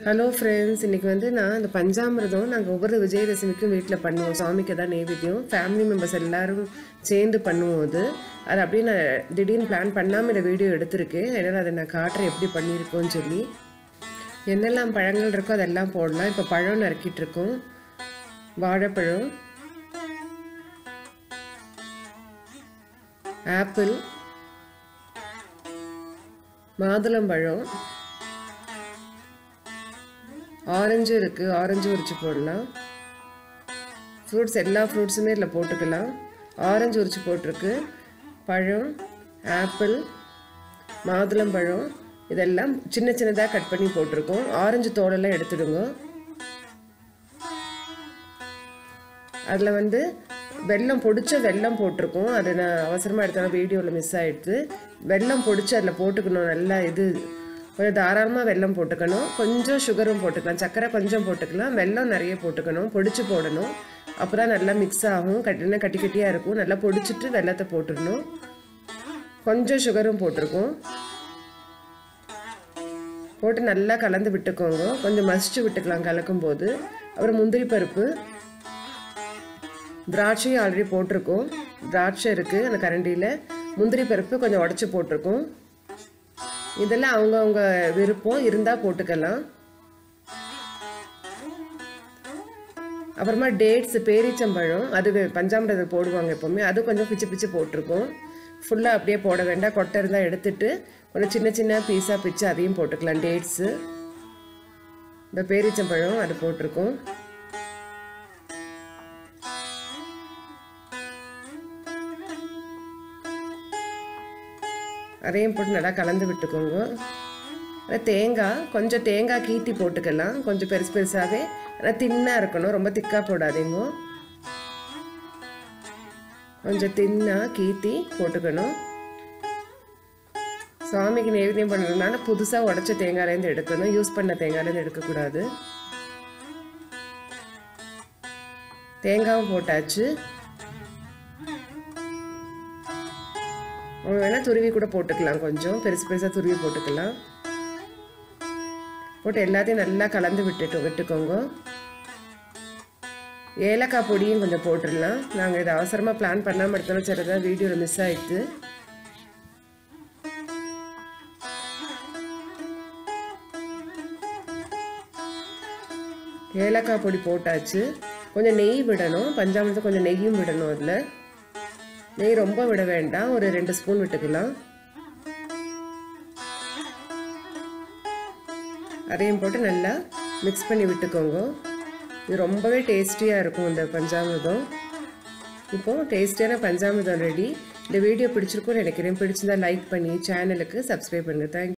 hello friends இன்றைக்கி வந்து நான் இந்த பஞ்சாமிர்தம் நாங்கள் ஒவ்வொரு விஜயதசமிக்கும் வீட்டில் பண்ணுவோம் சாமிக்கு தான் நைவேத்தியம் ஃபேமிலி மெம்பர்ஸ் எல்லாரும் சேர்ந்து பண்ணுவோம் அது அது அப்படியே நான் திடீர்னு பிளான் பண்ணாமல் இந்த வீடியோ எடுத்திருக்கேன் அதனால் அதை நான் காட்டுறேன் எப்படி பண்ணியிருக்கோன்னு சொல்லி என்னெல்லாம் பழங்கள் இருக்கோ அதெல்லாம் போடலாம் இப்போ பழம் நறுக்கிட்டு இருக்கோம் வாழைப்பழம் ஆப்பிள் மாதுளம்பழம் ஆரஞ்சு இருக்குது ஆரஞ்சு உரிச்சு போடலாம் ஃப்ரூட்ஸ் எல்லா ஃப்ரூட்ஸுமே இதில் போட்டுக்கலாம் ஆரஞ்சு உரிச்சு போட்டிருக்கு பழம் ஆப்பிள் மாதுளம்பழம் இதெல்லாம் சின்ன சின்னதாக கட் பண்ணி போட்டிருக்கோம் ஆரஞ்சு தோலெல்லாம் எடுத்துடுங்க அதில் வந்து வெல்லம் பொடிச்ச வெல்லம் போட்டிருக்கோம் அது நான் அவசரமாக எடுத்தாலும் வீடியோவில் மிஸ் ஆகிடுது வெல்லம் பொடிச்சு அதில் போட்டுக்கணும் நல்லா இது கொஞ்சம் தாராளமாக வெல்லம் போட்டுக்கணும் கொஞ்சம் சுகரும் போட்டுக்கலாம் சர்க்கரை கொஞ்சம் போட்டுக்கலாம் வெல்லம் நிறைய போட்டுக்கணும் பொடிச்சு போடணும் அப்போ தான் நல்லா மிக்ஸ் ஆகும் கட்டினா கட்டி கட்டியாக இருக்கும் நல்லா பொடிச்சிட்டு வெல்லத்தை போட்டுடணும் கொஞ்சம் சுகரும் போட்டிருக்கோம் போட்டு நல்லா கலந்து விட்டுக்கோங்க கொஞ்சம் மசிச்சு விட்டுக்கலாம் கலக்கும் போது அப்புறம் முந்திரி பருப்பு திராட்சையும் ஆல்ரெடி போட்டிருக்கோம் திராட்சை இருக்குது அந்த கரண்டியில் முந்திரி பருப்பு கொஞ்சம் உடச்சி போட்டிருக்கோம் இதெல்லாம் அவங்கவுங்க விருப்பம் இருந்தால் போட்டுக்கலாம் அப்புறமா டேட்ஸ் பேரிச்சம்பழம் அது பஞ்சாமிரதம் போடுவாங்க எப்போவுமே அது கொஞ்சம் பிச்சு பிச்சு போட்டிருக்கோம் ஃபுல்லாக அப்படியே போட வேண்டாம் கொட்டை இருந்தால் எடுத்துட்டு கொஞ்சம் சின்ன சின்ன பீஸாக பிச்சு அதையும் போட்டுக்கலாம் டேட்ஸு இந்த பேரிச்சம்பழம் அது போட்டிருக்கோம் அதையும் போட்டு நல்லா கலந்து விட்டுக்கோங்க அப்புறம் தேங்காய் கொஞ்சம் தேங்காய் கீட்டி போட்டுக்கலாம் கொஞ்சம் பெருசு பெருசாகவே ஆனால் தின்னாக இருக்கணும் ரொம்ப திக்காக போடாதீங்க கொஞ்சம் தின்னாக கீத்தி போட்டுக்கணும் சுவாமிக்கு நைவேத்தியம் பண்ணுறதுனால புதுசாக உடச்ச தேங்காயிலேருந்து எடுக்கணும் யூஸ் பண்ண தேங்காயிலேருந்து எடுக்கக்கூடாது தேங்காவும் போட்டாச்சு அவங்க வேணால் துருவி கூட போட்டுக்கலாம் கொஞ்சம் பெருசு பெருசாக துருவி போட்டுக்கலாம் போட்டு எல்லாத்தையும் நல்லா கலந்து விட்டுட்டு விட்டுக்கோங்க ஏலக்காய் பொடியும் கொஞ்சம் போட்டுடலாம் நாங்கள் இதை அவசரமாக பிளான் பண்ணாமல் எடுத்தாலும் சரி தான் வீடியோவில் மிஸ் ஆயிடுது ஏலக்காய் பொடி போட்டாச்சு கொஞ்சம் நெய் விடணும் பஞ்சாமிரத்தை கொஞ்சம் நெய்யும் விடணும் அதில் நெய் ரொம்ப விட வேண்டாம் ஒரு ரெண்டு ஸ்பூன் விட்டுக்கலாம் அதையும் போட்டு நல்லா மிக்ஸ் பண்ணி விட்டுக்கோங்க இது ரொம்பவே டேஸ்டியாக இருக்கும் இந்த பஞ்சாமிர்தம் இப்போது டேஸ்டியான பஞ்சாமிர்தம் ரெடி இந்த வீடியோ பிடிச்சிருக்கும்னு நினைக்கிறேன் பிடிச்சிருந்தா லைக் பண்ணி சேனலுக்கு சப்ஸ்கிரைப் பண்ணுங்கள் தேங்க்